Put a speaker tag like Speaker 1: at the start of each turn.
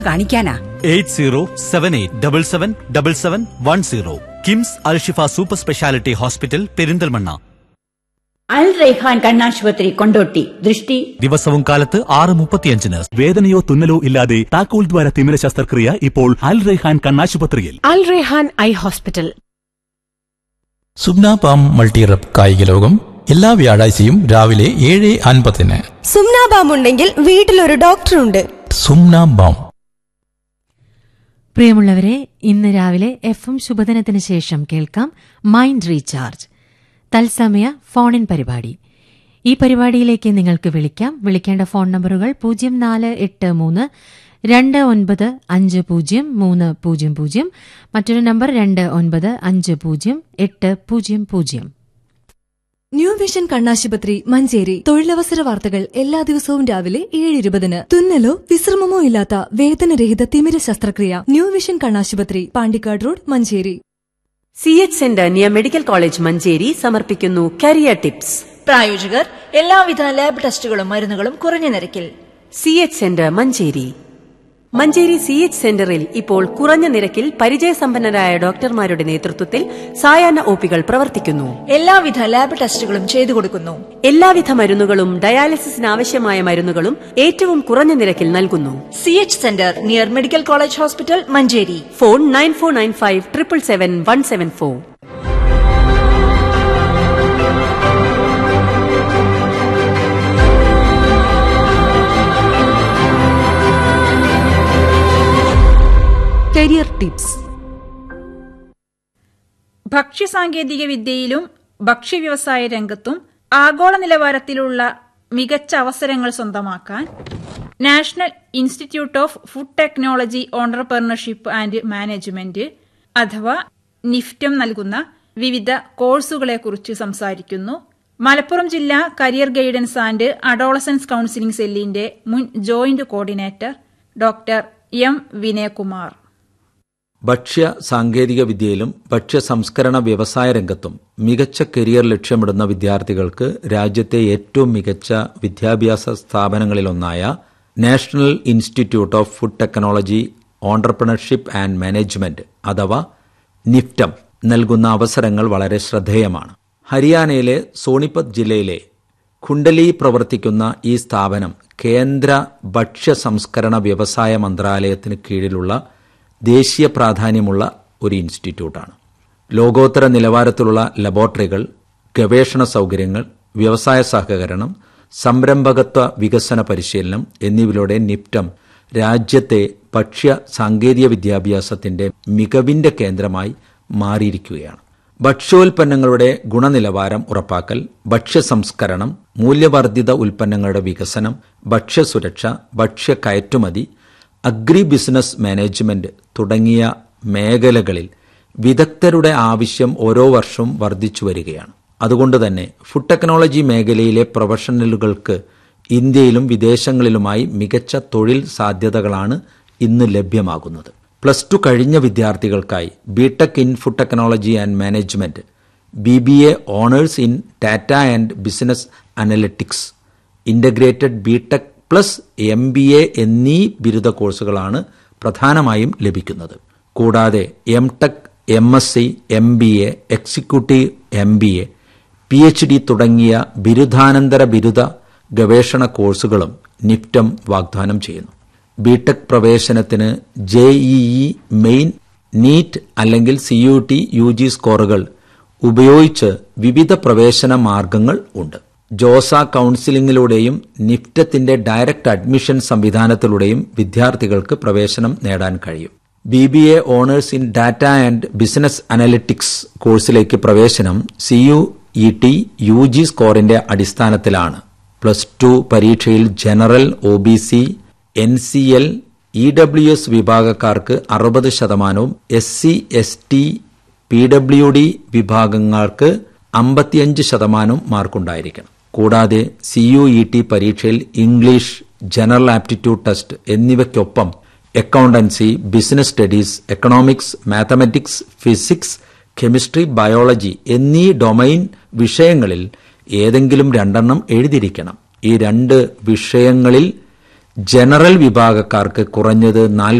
Speaker 1: കാണിക്കാനാ
Speaker 2: eight zero seven eight double seven double seven one zero KIMS Alshifa super speciality hospital Perinthalmanna
Speaker 1: Al Raihan കണ്ണാശുപത്രി കൊണ്ടോട്ടി ദൃഷ്ടി
Speaker 2: ദിവസവും കാലത്ത് ആറ് മുപ്പത്തിയഞ്ചിന്
Speaker 3: വേദനയോ തുന്നലോ ഇല്ലാതെ താക്കോൽ ദ്വാര തിമിര ശസ്ത്രക്രിയ ഇപ്പോൾ അൽ റെഹാൻ കണ്ണാശുപത്രിയിൽ
Speaker 4: അൽ റെഹാൻ ഐ ഹോസ്പിറ്റൽ
Speaker 5: സുബ്ന പാം മൾട്ടിറപ്പ് കായിക ലോകം എല്ലാ വ്യാഴാഴ്ചയും രാവിലെ ഏഴ് അൻപതിന്
Speaker 6: സുംനാബാം ഉണ്ടെങ്കിൽ വീട്ടിലൊരു ഡോക്ടറുണ്ട്
Speaker 5: സുംന ബാം
Speaker 7: പ്രിയമുള്ളവരെ ഇന്ന് രാവിലെ എഫ് എം ശുഭദിനത്തിന് ശേഷം കേൾക്കാം മൈൻഡ് റീചാർജ് തത്സമയ ഫോൺ ഇൻ പരിപാടി ഈ പരിപാടിയിലേക്ക് നിങ്ങൾക്ക് വിളിക്കാം വിളിക്കേണ്ട ഫോൺ നമ്പറുകൾ പൂജ്യം നാല് എട്ട് മൂന്ന് രണ്ട് ഒൻപത് അഞ്ച് പൂജ്യം മൂന്ന് പൂജ്യം പൂജ്യം മറ്റൊരു നമ്പർ രണ്ട് ഒൻപത് അഞ്ച് പൂജ്യം എട്ട് പൂജ്യം പൂജ്യം
Speaker 6: ന്യൂ വിഷൻ കണ്ണാശുപത്രി മഞ്ചേരി തൊഴിലവസര വാർത്തകൾ എല്ലാ ദിവസവും രാവിലെ ഏഴ് ഇരുപതിന് തുന്നലോ വിശ്രമമോ ഇല്ലാത്ത വേദനരഹിത തിമിര ശസ്ത്രക്രിയ ന്യൂ വിഷൻ കണ്ണാശുപത്രി Pandikkad road Manjeri
Speaker 8: C H centre near medical college Manjeri സമർപ്പിക്കുന്നു കരിയർ ടിപ്സ്
Speaker 9: പ്രായോജകർ എല്ലാവിധ ലാബ് ടെസ്റ്റുകളും മരുന്നുകളും കുറഞ്ഞ നിരക്കിൽ
Speaker 8: C H centre Manjeri Manjeri C H സെന്ററിൽ ഇപ്പോൾ കുറഞ്ഞ നിരക്കിൽ പരിചയസമ്പന്നരായ ഡോക്ടർമാരുടെ നേതൃത്വത്തിൽ സായാഹ്ന ഒപികൾ പ്രവർത്തിക്കുന്നു
Speaker 9: എല്ലാവിധ ലാബ് ടെസ്റ്റുകളും ചെയ്തു കൊടുക്കുന്നു
Speaker 8: എല്ലാവിധ മരുന്നുകളും ഡയാലിസിസിന് ആവശ്യമായ മരുന്നുകളും ഏറ്റവും കുറഞ്ഞ നിരക്കിൽ നൽകുന്നു
Speaker 9: C H centre near medical college hospital Manjeri
Speaker 8: phone nine four nine five triple seven one seven four
Speaker 6: career tips
Speaker 10: ഭക്ഷ്യസാങ്കേതിക വിദ്യയിലും ഭക്ഷ്യവ്യവസായ രംഗത്തും ആഗോള നിലവാരത്തിലുള്ള മികച്ച അവസരങ്ങൾ സ്വന്തമാക്കാൻ national institute of food technology entrepreneurship and management അഥവാ നിഫ്റ്റം നൽകുന്ന വിവിധ കോഴ്സുകളെക്കുറിച്ച് സംസാരിക്കുന്നു മലപ്പുറം ജില്ലാ career guidance and adolescence counselling സെല്ലിന്റെ മുൻ joint coordinator doctor M Vinayakumar
Speaker 11: ഭക്ഷ്യ സാങ്കേതിക വിദ്യയിലും ഭക്ഷ്യ സംസ്കരണ വ്യവസായ രംഗത്തും മികച്ച കരിയർ ലക്ഷ്യമിടുന്ന വിദ്യാർത്ഥികൾക്ക് രാജ്യത്തെ ഏറ്റവും മികച്ച വിദ്യാഭ്യാസ സ്ഥാപനങ്ങളിലൊന്നായ national institute of food technology entrepreneurship and management അഥവാ നിഫ്റ്റം നൽകുന്ന അവസരങ്ങൾ വളരെ ശ്രദ്ധേയമാണ് ഹരിയാനയിലെ സോണിപത് ജില്ലയിലെ ഖുണ്ടലി പ്രവർത്തിക്കുന്ന ഈ സ്ഥാപനം കേന്ദ്ര ഭക്ഷ്യ സംസ്കരണ വ്യവസായ മന്ത്രാലയത്തിന് കീഴിലുള്ള ദേശീയ പ്രാധാന്യമുള്ള ഒരു ഇൻസ്റ്റിറ്റ്യൂട്ടാണ് ലോകോത്തര നിലവാരത്തിലുള്ള ലബോറട്ടറികൾ ഗവേഷണ സൗകര്യങ്ങൾ വ്യവസായ സഹകരണം സംരംഭകത്വ വികസന പരിശീലനം എന്നിവയിലൂടെ നിപ്റ്റം രാജ്യത്തെ ഭക്ഷ്യ സാങ്കേതിക വിദ്യാഭ്യാസത്തിന്റെ മികവിന്റെ കേന്ദ്രമായി മാറിയിരിക്കുകയാണ് ഭക്ഷ്യോൽപ്പന്നങ്ങളുടെ ഗുണനിലവാരം ഉറപ്പാക്കൽ ഭക്ഷ്യ സംസ്കരണം മൂല്യവർദ്ധിത ഉൽപ്പന്നങ്ങളുടെ വികസനം ഭക്ഷ്യസുരക്ഷ ഭക്ഷ്യ കയറ്റുമതി അഗ്രി ബിസിനസ് മാനേജ്മെന്റ് തുടങ്ങിയ മേഖലകളിൽ വിദഗ്ധരുടെ ആവശ്യം ഓരോ വർഷവും വർദ്ധിച്ചു വരികയാണ് അതുകൊണ്ട് തന്നെ ഫുഡ് ടെക്നോളജി മേഖലയിലെ പ്രൊഫഷണലുകൾക്ക് ഇന്ത്യയിലും വിദേശങ്ങളിലുമായി മികച്ച തൊഴിൽ സാധ്യതകളാണ് ഇന്ന് ലഭ്യമാകുന്നത് പ്ലസ് ടു കഴിഞ്ഞ വിദ്യാർത്ഥികൾക്കായി BTech in food technology and management B B A honours in data and business analytics integrated BTech plus M B A എന്നീ ബിരുദ കോഴ്സുകളാണ് പ്രധാനമായും ലഭിക്കുന്നത് കൂടാതെ M tech M S C M B A executive M B A P H D തുടങ്ങിയ ബിരുദാനന്തര ബിരുദ ഗവേഷണ കോഴ്സുകളും നിഫ്റ്റം വാഗ്ദാനം ചെയ്യുന്നു ബിടെക് പ്രവേശനത്തിന് ജെഇഇ മെയിൻ നീറ്റ് അല്ലെങ്കിൽ C U T U G സ്കോറുകൾ ഉപയോഗിച്ച് വിവിധ പ്രവേശന മാർഗങ്ങൾ ഉണ്ട് ജോസ കൌൺസിലിംഗിലൂടെയും നിഫ്റ്റത്തിന്റെ ഡയറക്ട് അഡ്മിഷൻ സംവിധാനത്തിലൂടെയും വിദ്യാർത്ഥികൾക്ക് പ്രവേശനം നേടാൻ കഴിയും B B A honours in data and business analytics കോഴ്സിലേക്ക് പ്രവേശനം C U E T U G സ്കോറിന്റെ അടിസ്ഥാനത്തിലാണ് പ്ലസ് ടു പരീക്ഷയിൽ general O B C N C L E W S വിഭാഗക്കാർക്ക് അറുപത് ശതമാനവും S C S T P W D വിഭാഗങ്ങൾക്ക് അമ്പത്തിയഞ്ച് ശതമാനവും മാർക്കുണ്ടായിരിക്കണം കൂടാതെ സി യു ഇ ടി പരീക്ഷയിൽ ഇംഗ്ലീഷ് ജനറൽ ആപ്റ്റിറ്റ്യൂഡ് ടെസ്റ്റ് എന്നിവയ്ക്കൊപ്പം accountancy business studies economics mathematics physics chemistry biology എന്നീ ഡൊമൈൻ വിഷയങ്ങളിൽ ഏതെങ്കിലും രണ്ടെണ്ണം എഴുതിയിരിക്കണം ഈ രണ്ട് വിഷയങ്ങളിൽ ജനറൽ വിഭാഗക്കാർക്ക് കുറഞ്ഞത്